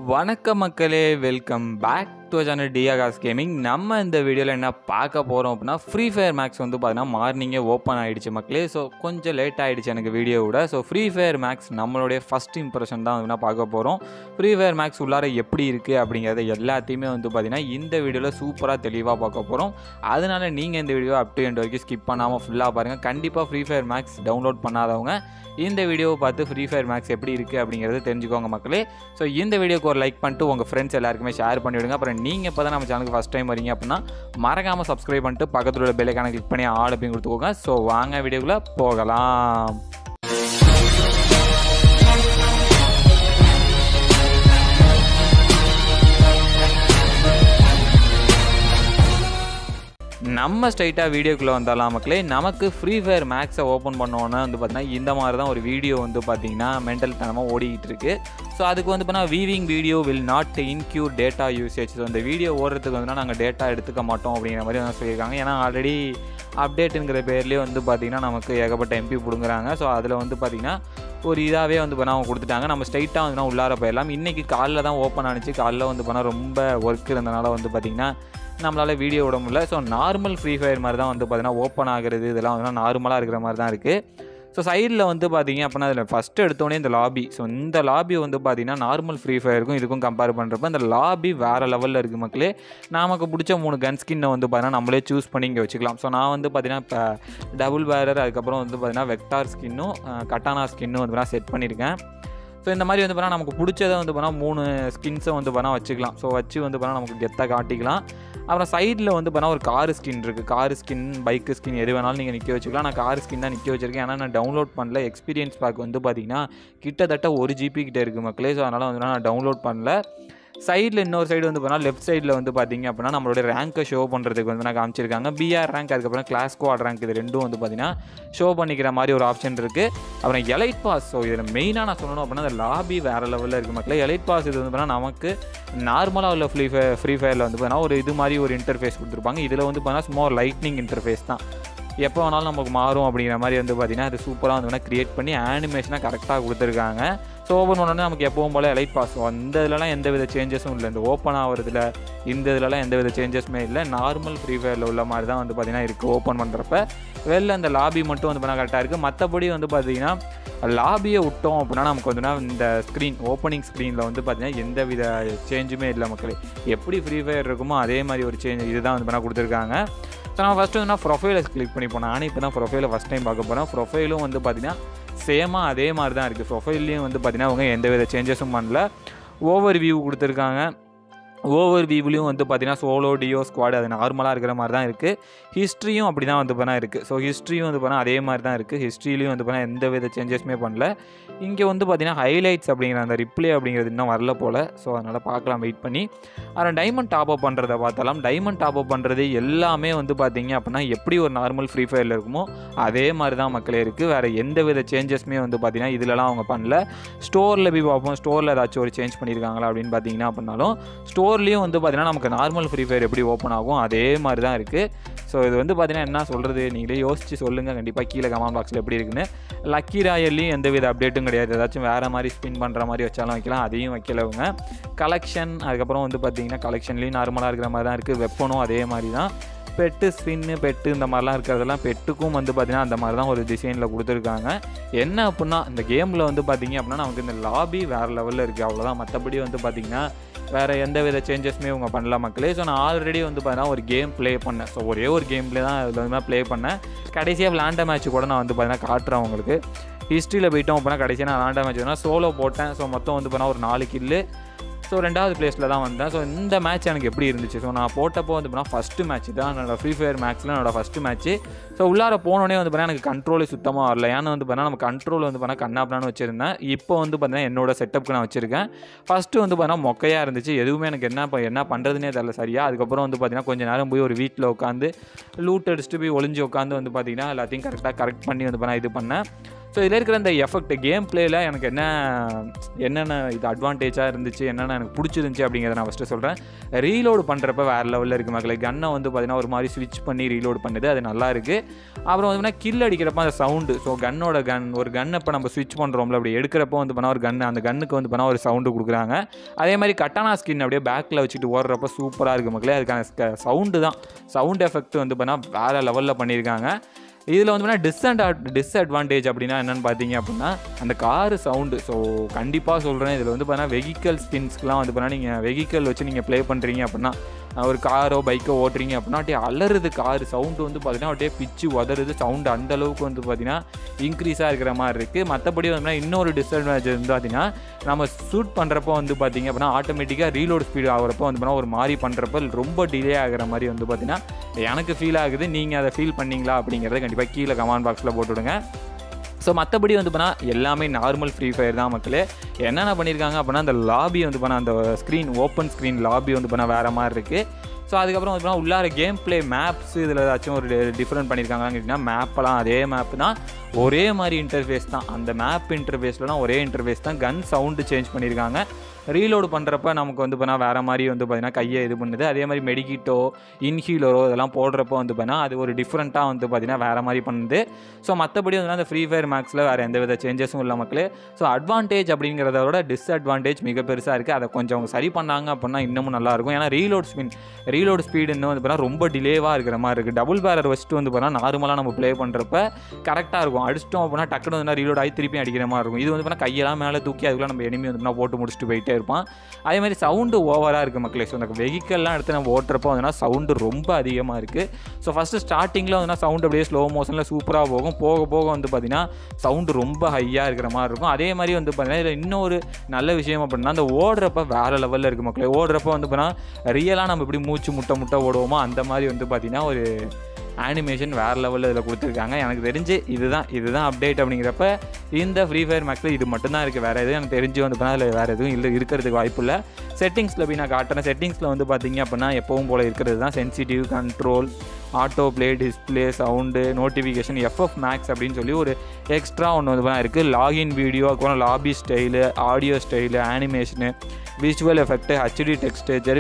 வணக்கம் மக்களே welcome back to channel டியாகாஸ் கேமிங் நம்ம இந்த வீடியோவில் என்ன பார்க்க போகிறோம் அப்படின்னா ஃப்ரீ ஃபயர் மேக்ஸ் வந்து பார்த்தீங்கன்னா மார்னிங்கே ஓப்பன் ஆகிடுச்சு மக்களே ஸோ கொஞ்சம் லேட் ஆகிடுச்சு எனக்கு வீடியோவோட ஸோ ஃப்ரீ ஃபயர் மேக்ஸ் நம்மளுடைய ஃபஸ்ட் இம்ப்ரெஷன் தான் வந்து பார்க்க போகிறோம் ஃப்ரீ ஃபயர் மேக்ஸ் உள்ளார எப்படி இருக்குது அப்படிங்கிறத எல்லாத்தையுமே வந்து பார்த்தீங்கன்னா இந்த வீடியோவில் சூப்பராக தெளிவாக பார்க்க போகிறோம் அதனால நீங்கள் இந்த வீடியோ அப் டு எண்ட் வரைக்கும் ஸ்கிப் பண்ணாமல் ஃபுல்லாக பாருங்கள் கண்டிப்பாக ஃப்ரீ ஃபயர் மேக்ஸ் டவுன்லோட் பண்ணாதவங்க இந்த வீடியோவை பார்த்து ஃப்ரீ ஃபயர் மேக்ஸ் எப்படி இருக்குது அப்படிங்கிறத தெரிஞ்சுக்கோங்க மக்களே ஸோ இந்த வீடியோக்கு ஒரு லைக் பண்ணிட்டு உங்கள் ஃப்ரெண்ட்ஸ் எல்லாருக்குமே ஷேர் பண்ணிவிடுங்க அப்புறம் நீங்கள் இப்போ தான் நம்ம சேனலுக்கு ஃபஸ்ட் டைம் வரீங்க அப்படின்னா மறக்காமல் சப்ஸ்கிரைப் பண்ணிட்டு பக்கத்தில் உள்ள பெல்லைக்கான கிளிக் பண்ணி ஆள் அப்படின்னு கொடுத்துக்கோங்க ஸோ வாங்க வீடியோக்குள்ளே போகலாம் நம்ம ஸ்ட்ரைட்டாக வீடியோக்குள்ளே வந்தாலாம் மக்களே நமக்கு ஃப்ரீ ஃபயர் மேக்ஸை ஓப்பன் பண்ணோன்னே வந்து பார்த்தீங்கன்னா இந்த மாதிரி தான் ஒரு வீடியோ வந்து பார்த்தீங்கன்னா மென்டல் தனமாக ஓடிக்கிட்டு இருக்கு ஸோ அதுக்கு வந்து பார்த்தீங்கன்னா viewing video will not incur data usage so இந்த வீடியோ ஓடுறதுக்கு வந்து நாங்கள் டேட்டா எடுத்துக்க மாட்டோம் அப்படிங்கிற மாதிரி வந்து சொல்லியிருக்காங்க ஏன்னா ஆல்ரெடி அப்டேட்டுங்கிற பேர்லேயே வந்து பார்த்திங்கன்னா நமக்கு ஏகப்பட்ட எம்பி பிடுங்குறாங்க ஸோ அதில் வந்து பார்த்திங்கன்னா ஒரு இதாகவே வந்து பண்ண அவங்க கொடுத்துட்டாங்க நம்ம ஸ்ட்ரைட்டாக வந்து உள்ளார போயிடலாம் இன்றைக்கி காலைல தான் ஓப்பன் ஆனிச்சு காலைல வந்து பண்ணால் ரொம்ப ஒர்க் இருந்தனால வந்து பார்த்திங்கன்னா நம்மளால் வீடியோ விட முடியல ஸோ நார்மல் ஃப்ரீ ஃபயர் மாதிரி தான் வந்து பார்த்தீங்கன்னா ஓப்பன் ஆகுறது இதெல்லாம் வந்து நார்மலாக இருக்கிற மாதிரி தான் இருக்குது ஸோ சைடில் வந்து பார்த்தீங்க அப்படின்னா அதில் ஃபஸ்ட்டு எடுத்தோடனே இந்த லாபி ஸோ இந்த லாபி வந்து பார்த்தீங்கன்னா நார்மல் ஃப்ரீ ஃபயருக்கும் இதுக்கும் கம்பேர் பண்ணுறப்ப இந்த லாபி வேறு லெவலில் இருக்குது மக்களே நமக்கு பிடிச்ச மூணு கன் ஸ்கின்னை வந்து பார்த்தீங்கன்னா நம்மளே சூஸ் பண்ணி இங்கே வச்சுக்கலாம் ஸோ நான் வந்து பார்த்தீங்கன்னா இப்போ டபுள் பேரர் அதுக்கப்புறம் வந்து பார்த்தீங்கன்னா வெக்டார் ஸ்கின்னும் கட்டானா ஸ்கின்னும் வந்து செட் பண்ணியிருக்கேன் ஸோ இந்த மாதிரி வந்து பார்த்தா நமக்கு பிடிச்சதை வந்து பார்த்தா மூணு ஸ்கின்ஸை வந்து பார்த்தா வச்சுக்கலாம் ஸோ வச்சு வந்து பார்த்தா நமக்கு கெத்தாக காட்டிக்கலாம் அப்புறம் சைடில் வந்து பார்த்தா ஒரு கார் ஸ்கின் இருக்குது கார் ஸ்கின் பைக்கு ஸ்கின் எது வேணாலும் நீங்கள் நிற்க வச்சுக்கலாம் நான் கார் ஸ்கின் தான் நிற்க வச்சிருக்கேன் ஏன்னா நான் டவுன்லோட் பண்ணல எக்ஸ்பீரியன்ஸ் பேக் வந்து பார்த்தீங்கன்னா கிட்டத்தட்ட ஒரு ஜிபி கிட்டே இருக்குது மக்களே ஸோ அதனால் வந்து நான் டவுன்லோட் பண்ணல சைடில் இன்னொரு சைடு வந்து பார்த்தா லெஃப்ட் சைடில் வந்து பார்த்தீங்க அப்படின்னா நம்மளோட ரேங்க்கை ஷோ பண்ணுறதுக்கு வந்து நான் காமிச்சிருக்காங்க பிஆர் ரேங்க் அதுக்கப்புறம் கிளாஸ் ஸ்குவாட் ரேங்க் இது ரெண்டும் வந்து பார்த்தீங்கன்னா ஷோ பண்ணிக்கிற மாதிரி ஒரு ஆப்ஷன் இருக்குது அப்புறம் எலைட் பாஸ் ஸோ இதில் மெயினாக நான் சொல்லணும் அப்படின்னா அந்த லாபி வேறு லெவலில் இருக்குது மக்களே எலைட் பாஸ் இது வந்து பார்த்தீங்கன்னா நமக்கு நார்மலாக உள்ள ஃப்ரீ ஃபயர் ஃப்ரீ ஃபயரில் வந்து பார்த்தீங்கன்னா ஒரு இது மாதிரி ஒரு இன்டர்ஃபேஸ் கொடுத்துருப்பாங்க இதில் வந்து பார்த்தீங்கன்னா சும்மா ஒரு லைட்னிங் இன்டர்ஃபேஸ் தான் எப்போ வேணாலும் நமக்கு மாறும் அப்படிங்கிற மாதிரி வந்து பார்த்திங்கன்னா அது சூப்பராக வந்து வேணால் க்ரியேட் பண்ணி ஆனிமேஷனாக கரெக்டாக கொடுத்துருக்காங்க ஸோ ஓப்பன் பண்ணோன்னே நமக்கு எப்பவும் போல் லைட் பாஸ் அந்த இதுலலாம் எந்த வித சேஞ்சஸும் இல்லை இந்த ஓப்பன் ஆகிறதுல இந்த இதுலலாம் எந்த வித சேஞ்சஸுமே இல்லை நார்மல் ஃப்ரீ ஃபயரில் உள்ள மாதிரி தான் வந்து பார்த்திங்கன்னா இருக்குது ஓப்பன் பண்ணுறப்ப வெளில அந்த லாபி மட்டும் வந்து பண்ணால் கரெக்டாக இருக்குது மற்றபடி வந்து பார்த்திங்கன்னா லாபியை விட்டோம் அப்படின்னா நமக்கு வந்துன்னா இந்த ஸ்க்ரீன் ஓப்பனிங் ஸ்க்ரீனில் வந்து பார்த்திங்கன்னா எந்த வித சேஞ்சுமே இல்லை மக்களே எப்படி ஃப்ரீ ஃபயர் இருக்குமோ அதே மாதிரி ஒரு சேஞ்ச் இதுதான் வந்து பண்ணால் கொடுத்துருக்காங்க ஸோ நான் ஃபஸ்ட்டு வந்து நான் ப்ரொஃபைலை கிளிக் பண்ணி போனேன் நானே இப்போ தான் ப்ரொஃபைலை ஃபஸ்ட் டைம் பார்க்க போகிறேன் ப்ரொஃபைலும் வந்து பார்த்திங்கன்னா சேமாக அதே மாதிரி தான் இருக்குது ப்ரொஃபைல்லையும் வந்து பார்த்திங்கன்னா அவங்க எந்த வித சேஞ்சஸும் பண்ணல ஓவர் வியூ கொடுத்துருக்காங்க ஓவர் வியூவிலையும் வந்து பார்த்தீங்கன்னா சோலோ டியோ ஸ்குவாட் அது நார்மலாக இருக்கிற மாதிரி தான் இருக்குது ஹிஸ்ட்ரியும் அப்படி தான் வந்து பண்ணால் இருக்குது ஸோ ஹிஸ்ட்ரியும் வந்து பண்ணால் அதே மாதிரி தான் இருக்குது ஹிஸ்ட்ரிலையும் வந்து பண்ணால் எந்த வித சேஞ்சஸுமே பண்ணல இங்கே வந்து பார்த்தீங்கன்னா ஹைலைட்ஸ் அப்படிங்கிற அந்த ரிப்ளே அப்படிங்கிறது இன்னும் வரல போல் ஸோ அதனால் பார்க்கலாம் வெயிட் பண்ணி அப்புறம் டைமண்ட் டாப் அப் பண்ணுறதை பார்த்தாலும் டைமண்ட் டாப் அப் பண்ணுறது எல்லாமே வந்து பார்த்தீங்க அப்படின்னா எப்படி ஒரு நார்மல் ஃப்ரீ ஃபயரில் இருக்குமோ அதே மாதிரி தான் மக்களே இருக்குது வேறு எந்த வித சேஞ்சஸுமே வந்து பார்த்தீங்கன்னா இதிலலாம் அவங்க பண்ணல ஸ்டோரில் போய் பார்ப்போம் ஸ்டோரில் ஏதாச்சும் ஒரு சேஞ்ச் பண்ணியிருக்காங்களா அப்படின்னு பார்த்தீங்கன்னா அப்படின்னாலும் ஸ்டோர்லேயும் வந்து பார்த்தீங்கன்னா நமக்கு நார்மல் ஃப்ரீ ஃபயர் எப்படி ஓப்பன் ஆகும் அதே மாதிரி தான் இருக்குது ஸோ இது வந்து பார்த்தீங்கன்னா என்ன சொல்கிறது நீங்களே யோசிச்சு சொல்லுங்கள் கண்டிப்பாக கீழே கமெண்ட் பாக்ஸில் எப்படி இருக்குன்னு லக்கி ராயல்லையும் எந்த வித அப்டேட்டும் கிடையாது ஏதாச்சும் வேறு மாதிரி ஸ்பின் பண்ணுற மாதிரி வச்சாலும் வைக்கலாம் அதையும் வைக்கலவங்க கலெக்ஷன் அதுக்கப்புறம் வந்து பார்த்தீங்கன்னா கலெக்ஷன்லேயும் நார்மலாக இருக்கிற மாதிரி தான் இருக்குது வெப்பனும் அதே மாதிரி தான் பெட்டு ஸ்பின்னு பெட்டு இந்த மாதிரிலாம் இருக்கிறதெல்லாம் பெட்டுக்கும் வந்து பார்த்திங்கன்னா அந்த மாதிரி தான் ஒரு டிசைனில் கொடுத்துருக்காங்க என்ன அப்படின்னா இந்த கேமில் வந்து பார்த்திங்க அப்படின்னா நமக்கு இந்த லாபி வேறு லெவலில் இருக்குது அவ்வளோதான் மற்றபடி வந்து பார்த்திங்கன்னா வேறு எந்த வித சேஞ்சஸுமே இவங்க பண்ணல மக்களே ஸோ நான் ஆல்ரெடி வந்து பார்த்தீங்கன்னா ஒரு கேம் ப்ளே பண்ணேன் ஸோ ஒரே ஒரு கேம் ப்ளே தான் அதில் வந்து ப்ளே பண்ணேன் கடைசியாக விளாண்ட மேட்ச் கூட நான் வந்து பார்த்தீங்கன்னா காட்டுறேன் உங்களுக்கு ஹிஸ்ட்ரியில் போயிட்டோம் அப்படின்னா கடைசியாக நான் விளாண்ட மேட்ச் சோலோ போட்டேன் ஸோ மொத்தம் வந்து பார்த்தீங்கன்னா ஒரு நாலு கில்லு ஸோ ரெண்டாவது பிளேஸில் தான் வந்தேன் ஸோ இந்த மேட்ச் எனக்கு எப்படி இருந்துச்சு ஸோ நான் போட்டப்போ வந்து பார்த்தா ஃபஸ்ட்டு மேட்ச் தான் என்னோடய ஃப்ரீ ஃபயர் மேட்ச்சில் என்னோடய ஃபஸ்ட்டு மேட்ச்சு ஸோ உள்ளார போனோடனே வந்து பார்த்தா எனக்கு கண்ட்ரோலே சுத்தமாக வரல ஏன்னா வந்து பார்த்தா நம்ம கண்ட்ரோல் வந்து பார்த்தா கண்ணாப்னான்னு வச்சுருந்தேன் இப்போ வந்து பார்த்தீங்கன்னா என்னோட செட்டப்புக்கு நான் வச்சுருக்கேன் ஃபஸ்ட்டு வந்து பார்த்தீங்கன்னா மொக்கையாக இருந்துச்சு எதுவுமே எனக்கு என்ன ப- என்ன பண்ணுறதுனே தெரியல சரியா அதுக்கப்புறம் வந்து பார்த்தீங்கன்னா கொஞ்சம் நேரம் போய் ஒரு வீட்டில் உட்காந்து லூட் அடிச்சுட்டு போய் ஒளிஞ்சு உட்காந்து வந்து பார்த்தீங்கன்னா எல்லாத்தையும் கரெக்டாக கரெக்ட் பண்ணி வந்து பண்ண இது பண்ணேன் ஸோ இதில் இருக்கிற அந்த எஃபெக்ட் கேம் பிளேயில் எனக்கு என்ன என்னென்ன இது அட்வான்டேஜாக இருந்துச்சு என்னென்ன எனக்கு பிடிச்சிருந்துச்சி அப்படிங்கிறத நான் ஃபஸ்ட்டு சொல்கிறேன் ரீலோடு பண்ணுறப்ப வேறு லெவலில் இருக்குது மக்களே கன்னை வந்து பார்த்தீங்கன்னா ஒரு மாதிரி ஸ்விட்ச் பண்ணி ரீலோட் பண்ணுது அது நல்லா இருக்குது அப்புறம் வந்து கில் அடிக்கிறப்ப அந்த சவுண்டு ஸோ கன்னோட கன் ஒரு கன் இப்போ நம்ம ஸ்விட்ச் பண்ணுறோம்ல அப்படி எடுக்கிறப்போ வந்து பண்ணால் ஒரு கன் அந்த கன்னுக்கு வந்து பண்ணால் ஒரு சவுண்டு கொடுக்குறாங்க அதே மாதிரி கட்டானா ஸ்கின் அப்படியே பேக்கில் வச்சுட்டு ஓடுறப்ப சூப்பராக இருக்குது மக்களே அதுக்கான சவுண்டு தான் சவுண்ட் எஃபெக்ட் வந்து பண்ணால் வேறு லெவலில் பண்ணியிருக்காங்க இதில் வந்து பார்த்தீங்கன்னா டிஸ்அட் டிஸ்அட்வான்டேஜ் அப்படின்னா என்னென்னு பார்த்தீங்க அப்படின்னா அந்த காரு சவுண்டு ஸோ கண்டிப்பாக சொல்கிறேன் இதில் வந்து பார்த்தீங்கன்னா வெஹிக்கல் ஸ்பின்ஸ்க்குலாம் வந்து பார்த்தீங்கன்னா நீங்கள் வெஹிக்கல் வச்சு நீங்கள் ப்ளே பண்ணுறீங்க அப்படின்னா ஒரு காரோ பைக்கோ ஓட்டுறீங்க அப்படின்னா அப்படியே அலறுது காரு சவுண்டு வந்து பார்த்தீங்கன்னா அப்படியே பிச்சு உதறுது சவுண்டு அந்த அளவுக்கு வந்து பார்த்தீங்கன்னா இன்க்ரீஸாக இருக்கிற மாதிரி இருக்குது மற்றபடி வந்து இன்னொரு டிஸ்அட்வான்டேஜ் வந்து பார்த்தீங்கன்னா நம்ம ஷூட் பண்ணுறப்போ வந்து பார்த்தீங்க அப்படின்னா ஆட்டோமேட்டிக்காக ரீலோட் ஸ்பீடு ஆகிறப்போ வந்து பார்த்தீங்கன்னா ஒரு மாதிரி பண்ணுறப்ப ரொம்ப டிலே ஆகிற மாதிரி வந்து பார்த்தீங்கன்னா எனக்கு ஃபீல் ஆகுது நீங்கள் அதை ஃபீல் பண்ணீங்களா அப்படிங்கிறத கண்டிப்பாக கீழே கமெண்ட் பாக்ஸில் போட்டுவிடுங்க ஸோ மற்றபடி வந்து பண்ணால் எல்லாமே நார்மல் ஃப்ரீ ஃபயர் தான் மக்களே என்னென்ன பண்ணியிருக்காங்க அப்படின்னா அந்த லாபி வந்து பண்ணால் அந்த ஸ்க்ரீன் ஓப்பன் ஸ்க்ரீன் லாபி வந்து பண்ணால் வேறு மாதிரி இருக்குது ஸோ அதுக்கப்புறம் வந்து பார்த்தீங்கன்னா உள்ளார கேம் ப்ளே மேப்ஸ் இதில் ஏதாச்சும் ஒரு டிஃப்ரெண்ட் பண்ணியிருக்காங்கன்னு கேட்டிங்கன்னா மேப்பெல்லாம் அதே மேப் தான் ஒரே மாதிரி இன்டர்ஃபேஸ் தான் அந்த மேப் இன்டர்ஃபேஸ்லாம் ஒரே இன்டர்ஃபேஸ் தான் கன் சவுண்டு சேஞ்ச் பண்ணியிருக்காங்க ரீலோடு பண்ணுறப்ப நமக்கு வந்து பண்ணால் வேறு மாதிரி வந்து பார்த்தீங்கன்னா கையை இது பண்ணுது அதே மாதிரி மெடிக்கிட்டோ இன்ஹீலரோ இதெல்லாம் போடுறப்போ வந்து பார்த்தீங்கன்னா அது ஒரு டிஃப்ரெண்ட்டாக வந்து பார்த்தீங்கன்னா வேறு மாதிரி பண்ணுது ஸோ மற்றபடி வந்து அந்த ஃப்ரீ ஃபயர் மேக்ஸில் வேறு எந்த வித சேஞ்சஸும் இல்லை மக்களே ஸோ அட்வான்டேஜ் அப்படிங்கிறத விட டிஸ்அட்வான்டேஜ் மிக பெருசாக இருக்குது அதை கொஞ்சம் அவங்க சரி பண்ணாங்க அப்படின்னா இன்னமும் நல்லாயிருக்கும் ஏன்னா ரீலோட் ஸ்பின் ரீலோட் ஸ்பீடு இன்னும் வந்து பார்த்தீங்கன்னா ரொம்ப டிலேவாக இருக்கிற மாதிரி இருக்குது டபுள் பேரர் வச்சுட்டு வந்து பார்த்தீங்கன்னா நார்மலாக நம்ம ப்ளே பண்ணுறப்ப கரெக்டாக இருக்கும் அடிச்சிட்டோம் அப்படின்னா டக்குனு வந்து ரீலோட் ஆகி திருப்பி அடிக்கிற மாதிரி இருக்கும் இது வந்து பார்த்தீங்கன்னா கையெல்லாம் மேலே தூக்கி அதுக்குள்ள நம்ம எனிமி வந்து பார்த்தீங்கன்னா போட்டு முடிச்சுட்டு போயிட்டே இருப்பான் அதே மாதிரி சவுண்டு ஓவராக இருக்குது மக்களே ஸோ அந்த வெஹிக்கல்லாம் எடுத்து நம்ம ஓட்டுறப்போ வந்து சவுண்டு ரொம்ப அதிகமாக இருக்குது ஸோ ஃபஸ்ட்டு ஸ்டார்டிங்கில் வந்து சவுண்டு அப்படியே ஸ்லோ மோஷனில் சூப்பராக போகும் போக போக வந்து பார்த்திங்கன்னா சவுண்டு ரொம்ப ஹையாக இருக்கிற மாதிரி இருக்கும் அதே மாதிரி வந்து பார்த்தீங்கன்னா இதில் இன்னொரு நல்ல விஷயம் அப்படின்னா அந்த ஓடுறப்ப வேறு லெவலில் இருக்குது மக்களே ஓடுறப்ப வந்து பார்த்தீங்கன்னா ரியலாக நம்ம இப்படி மூச்சு முட்டை முட்டை ஓடுவோமோ அந்த மாதிரி வந்து பார்த்திங்கன்னா ஒரு அனிமேஷன் வேறு லெவலில் இதில் கொடுத்துருக்காங்க எனக்கு தெரிஞ்சு இதுதான் இதுதான் அப்டேட் அப்படிங்கிறப்ப இந்த ஃப்ரீ ஃபயர் மேக்ஸில் இது மட்டும்தான் இருக்குது வேறு எதுவும் எனக்கு தெரிஞ்சு வந்து பார்த்தா அதில் வேறு எதுவும் இல்லை இருக்கிறதுக்கு வாய்ப்பு இல்லை செட்டிங்ஸில் போய் நான் காட்டுறேன் செட்டிங்ஸில் வந்து பார்த்தீங்க அப்படின்னா எப்பவும் போல் இருக்கிறது தான் sensitive control auto play display sound notification FF max அப்படின்னு சொல்லி ஒரு எக்ஸ்ட்ரா ஒன்று வந்து இருக்குது லாகின் வீடியோ அப்புறம் lobby style audio style animation visual effect HD texture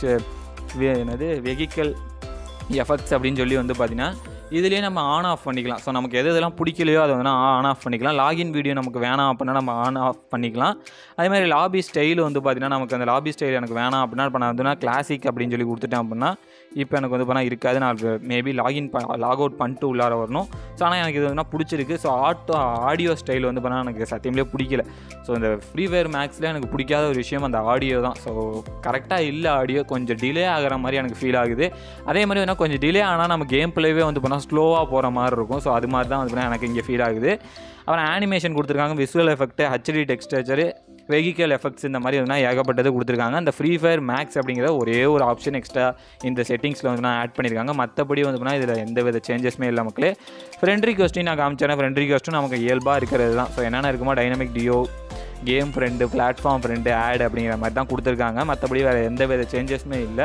என்னது வெஹிக்கல் எஃபெக்ட்ஸ் அப்படின்னு சொல்லி வந்து பார்த்தீங்கன்னா இதுலேயே நம்ம ஆன் ஆஃப் பண்ணிக்கலாம் ஸோ நமக்கு எது எதெல்லாம் பிடிக்கலையோ அதை வந்து ஆன் ஆஃப் பண்ணிக்கலாம் லாகின் வீடியோ நமக்கு வேணாம் அப்படின்னா நம்ம ஆன் ஆஃப் பண்ணிக்கலாம் அதே மாதிரி லாபி ஸ்டைல் வந்து பார்த்திங்கன்னா நமக்கு அந்த லாபி ஸ்டைல் எனக்கு வேணாம் அப்படின்னா இப்போ நான் வந்து கிளாசிக் அப்படின்னு சொல்லி கொடுத்துட்டேன் அப்படின்னா இப்போ எனக்கு வந்து பண்ணால் இருக்காது நான் மேபி லாகின் ப லாக் அவுட் பண்ணிட்டு உள்ளார வரணும் ஸோ ஆனால் எனக்கு இது வந்து பிடிச்சிருக்கு ஸோ ஆட்டோ ஆடியோ ஸ்டைல் வந்து பண்ணால் எனக்கு சத்தியம்லேயே பிடிக்கல ஸோ இந்த ஃப்ரீ ஃபயர் மேக்ஸில் எனக்கு பிடிக்காத ஒரு விஷயம் அந்த ஆடியோ தான் ஸோ கரெக்டாக இல்லை ஆடியோ கொஞ்சம் டிலே ஆகிற மாதிரி எனக்கு ஃபீல் ஆகுது அதே மாதிரி வேணால் கொஞ்சம் டிலே ஆனால் நம்ம கேம் பிளேவே வந்து பண்ணால் ஸ்லோவாக போகிற மாதிரி இருக்கும் ஸோ அது மாதிரி தான் வந்து எனக்கு இங்கே ஃபீல் ஆகுது அப்புறம் ஆனிமேஷன் கொடுத்துருக்காங்க visual effect HD texture vehicle effects இந்த மாதிரி வந்து ஏகப்பட்டது கொடுத்துருக்காங்க அந்த ஃப்ரீ ஃபயர் மேக்ஸ் அப்படிங்கிற ஒரே ஒரு ஆப்ஷன் எக்ஸ்ட்ரா இந்த செட்டிங்ஸில் வந்து நான் ஆட் பண்ணியிருக்காங்க மற்றபடி வந்து பண்ணால் இதில் எந்த வித சேஞ்சஸுமே இல்லை மக்களே ஃப்ரெண்ட் ரிக்வஸ்ட்டையும் நான் காமிச்சேன் ஃப்ரெண்ட் ரிக்வஸ்ட்டும் நமக்கு இயல்பாக இருக்கிறது தான் ஸோ என்னென்ன இருக்குமோ dynamic duo game friend platform friend add அப்படிங்கிற மாதிரி தான் கொடுத்துருக்காங்க மற்றபடி வேறு எந்த வித சேஞ்சஸுமே இல்லை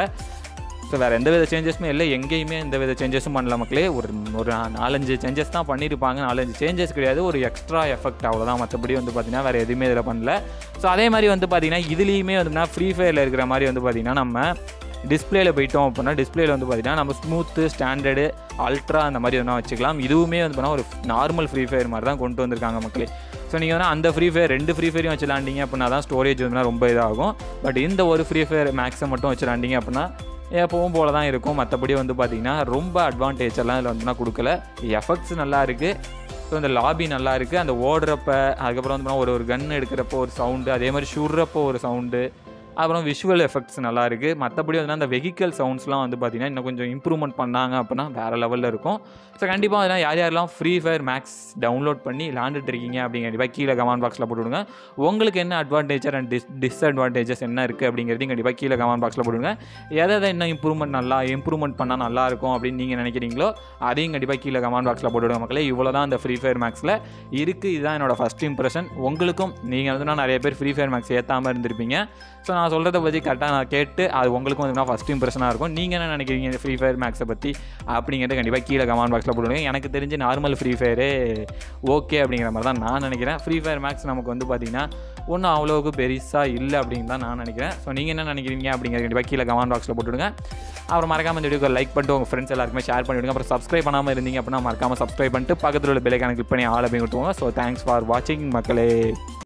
ஸோ வேறு எந்த வித சேஞ்சஸுமே இல்லை எங்கேயுமே எந்த வித சேஞ்சஸும் பண்ணல மக்களே ஒரு ஒரு நாலஞ்சு சேஞ்சஸ் தான் பண்ணியிருப்பாங்க நாலஞ்சு சேஞ்சஸ் கிடையாது ஒரு எக்ஸ்ட்ரா எஃபெக்ட் அவ்வளோதான் மற்றபடி வந்து பார்த்திங்கன்னா வேறு எதுவுமே இதில் பண்ணல ஸோ அதே மாதிரி வந்து பார்த்திங்கன்னா இதுலேயுமே வந்து ஃப்ரீ ஃபயரில் இருக்கிற மாதிரி வந்து பார்த்திங்கன்னா நம்ம டிஸ்பிளேல போயிட்டோம் அப்படின்னா டிஸ்பிளேல வந்து பார்த்திங்கன்னா நம்ம ஸ்மூத்து ஸ்டாண்டர்டு அல்ட்ரா அந்த மாதிரி வேணால் வச்சுக்கலாம் இதுவுமே வந்து பண்ணால் ஒரு நார்மல் ஃப்ரீ ஃபயர் மாதிரி தான் கொண்டு வந்திருக்காங்க மக்களே ஸோ நீங்கள் வந்து அந்த ஃப்ரீ ஃபயர் ரெண்டு ஃப்ரீ ஃபயரையும் வச்சு விளாண்டிங்க அப்படின்னா தான் ஸ்டோரேஜ் வந்து ரொம்ப இதாகும் பட் இந்த ஒரு ஃப்ரீ ஃபயர் மேக்ஸை மட்டும் வச்சு விளாண்டிங்க அப்படின்னா எப்பவும் போல தான் இருக்கும் மற்றபடி வந்து பார்த்திங்கன்னா ரொம்ப அட்வான்டேஜ் எல்லாம் இதில் வந்து நான் கொடுக்கல எஃபெக்ட்ஸ் நல்லா இருக்குது ஸோ இந்த லாபி நல்லா இருக்குது அந்த ஓடுறப்ப அதுக்கப்புறம் வந்து ஒரு ஒரு கன் எடுக்கிறப்போ ஒரு சவுண்டு அதே மாதிரி சுடுறப்போ ஒரு சவுண்டு அப்புறம் விஷுவல் எஃபெக்ட்ஸ் நல்லா இருக்குது மற்றபடி வந்து அந்த வெஹிக்கல் சவுண்ட்ஸ்லாம் வந்து பார்த்திங்கன்னா இன்னும் கொஞ்சம் இம்ப்ரூவ்மெண்ட் பண்ணாங்க அப்படின்னா வேறு லெவலில் இருக்கும் ஸோ கண்டிப்பாக அதெல்லாம் யார் யாரெல்லாம் ஃப்ரீ ஃபயர் மேக்ஸ் டவுன்லோட் பண்ணி விளாண்டுட்டு இருக்கீங்க அப்படிங்கிற கண்டிப்பாக கீழே கமெண்ட் பாக்ஸில் போட்டுவிடுங்க உங்களுக்கு என்ன அட்வான்டேஜர் அண்ட் டிஸ் டிஸ்அட்வான்டேஜஸ் என்ன இருக்குது அப்படிங்கிறதையும் கண்டிப்பாக கீழே கமெண்ட் பாக்ஸில் போட்டுவிடுங்க எதை எதை இன்னும் இம்ப்ரூவ்மெண்ட் நல்லா இம்ப்ரூவ்மெண்ட் பண்ணால் நல்லா இருக்கும் அப்படின்னு நீங்கள் நினைக்கிறீங்களோ அதையும் கண்டிப்பாக கீழே கமெண்ட் பாக்ஸில் போட்டுவிடுங்க மக்களே இவ்வளோ தான் அந்த ஃப்ரீ ஃபயர் மேக்ஸில் இருக்குது இதுதான் என்னோட ஃபஸ்ட் இம்ப்ரெஷன் உங்களுக்கும் நீங்கள் வந்து நான் நிறைய பேர் ஃப்ரீ ஃபயர் மேக்ஸ் ஏற்றாமல் இருந்திருப்பீங்க ஸோ நான் நான் சொல்கிறத பற்றி கரெக்டாக நான் கேட்டு அது உங்களுக்கும் வந்து ஃபஸ்ட் இம்ப்ரெஷனாக இருக்கும் நீங்கள் என்ன நினைக்கிறீங்க இந்த ஃப்ரீ ஃபயர் மேக்ஸை பற்றி அப்படிங்கிறத கண்டிப்பாக கீழே கமெண்ட் பாக்ஸில் போட்டுவிடுங்க எனக்கு தெரிஞ்சு நார்மல் ஃப்ரீ ஃபயரே ஓகே அப்படிங்கிற மாதிரி தான் நான் நினைக்கிறேன் ஃப்ரீ ஃபயர் மேக்ஸ் நமக்கு வந்து பார்த்திங்கன்னா ஒன்றும் அவ்வளோவுக்கு பெருசாக இல்லை அப்படின்னு தான் நான் நினைக்கிறேன் ஸோ நீங்கள் என்ன நினைக்கிறீங்க அப்படிங்கிற கண்டிப்பாக கீழே கமெண்ட் பாக்ஸில் போட்டுவிடுங்க அப்புறம் மறக்காம இந்த வீடியோக்கு லைக் பண்ணிட்டு உங்கள் ஃப்ரெண்ட்ஸ் எல்லாருக்குமே ஷேர் பண்ணிவிடுங்க அப்புறம் சப்ஸ்கிரைப் பண்ணாமல் இருந்தீங்க அப்படின்னா மறக்காமல் சப்ஸ்கிரைப் பண்ணிட்டு பக்கத்தில் உள்ள பெல்லைக்கான கிளிக் பண்ணி ஆள் அப்படின்னு கொடுத்துவோங்க ஸோ தேங்க்ஸ் ஃபார் வாட்சிங் மக்களே